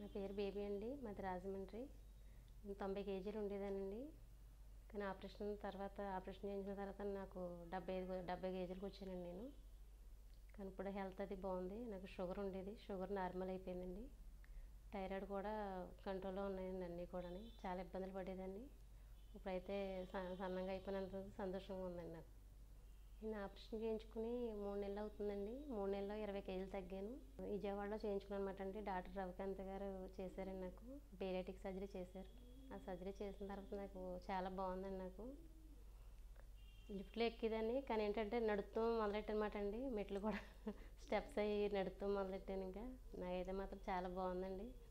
నా పేరు బేబీ అండి మాది రాజమండ్రి నేను తొంభై కేజీలు ఉండేదానండి కానీ ఆపరేషన్ తర్వాత ఆపరేషన్ చేయించిన తర్వాత నాకు డెబ్బై ఐదు డెబ్బై కేజీలకు వచ్చానండి నేను కానీ ఇప్పుడు హెల్త్ అది బాగుంది నాకు షుగర్ ఉండేది షుగర్ నార్మల్ అయిపోయిందండి థైరాయిడ్ కూడా కంట్రోల్లో ఉన్నాయండి అన్నీ కూడా చాలా ఇబ్బందులు పడేదాన్ని ఇప్పుడైతే స- సన్నగా అయిపోయినంత సంతోషంగా ఉందండి నాకు నేను ఆపరేషన్ చేయించుకుని మూడు నెలలు అవుతుందండి మూడు నెలల్లో ఇరవై కేజీలు తగ్గాను విజయవాడలో చేయించుకున్నాను అనమాట అండి డాక్టర్ రవికాంత్ గారు చేశారండి నాకు బేరేటిక్ సర్జరీ చేశారు ఆ సర్జరీ చేసిన తర్వాత నాకు చాలా బాగుందండి నాకు లిఫ్ట్లో ఎక్కేదాన్ని కానీ ఏంటంటే నడుస్తూ మొదలెట్టనమాట అండి మెట్లు కూడా స్టెప్స్ అయ్యి నడుస్తూ మొదలెట్టాను ఇంకా నాకైతే మాత్రం చాలా బాగుందండి